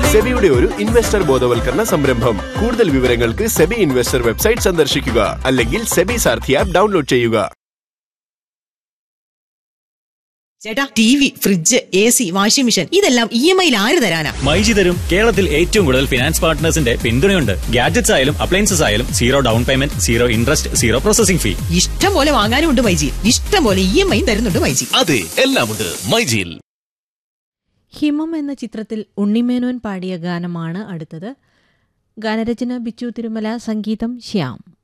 സെബിയുടെ ഒരു ഇൻവെസ്റ്റർ ബോധവൽക്കരണ സംരംഭം കൂടുതൽ വിവരങ്ങൾക്ക് സെബി ഇൻവെസ്റ്റർ വെബ്സൈറ്റ് സന്ദർശിക്കുക അല്ലെങ്കിൽ സെബി സാർഥി ആപ്പ് ഡൗൺലോഡ് ചെയ്യുക ചേട്ടാ T V fridge A C washing machine ഇതെല്ലാം ഇ എം ഐയിൽ ആര് തരാനാ മൈജി തരും കേരളത്തിൽ ഏറ്റവും കൂടുതൽ ഫിനാൻസ് പാർട്ട്നേഴ്സിന്റെ പിന്തുണയുണ്ട് ഗാഡ്ജറ്റ്സ് ആയാലും അപ്ലയൻസസ് ആയാലും zero down payment zero interest zero processing fee ഇഷ്ടം പോലെ വാങ്ങാനും ഉണ്ട് മൈജി ഇഷ്ടം പോലെ ഇ എം ഐ തരുന്നുണ്ട് മൈജി അതെ എല്ലാമുണ്ട് മൈജിയിൽ ഹിമം എന്ന ചിത്രത്തിൽ ഉണ്ണിമേനോൻ പാടിയ ഗാനമാണ് അടുത്തത് ഗാനരചന ബിച്ചു തിരുമല സംഗീതം ശ്യാം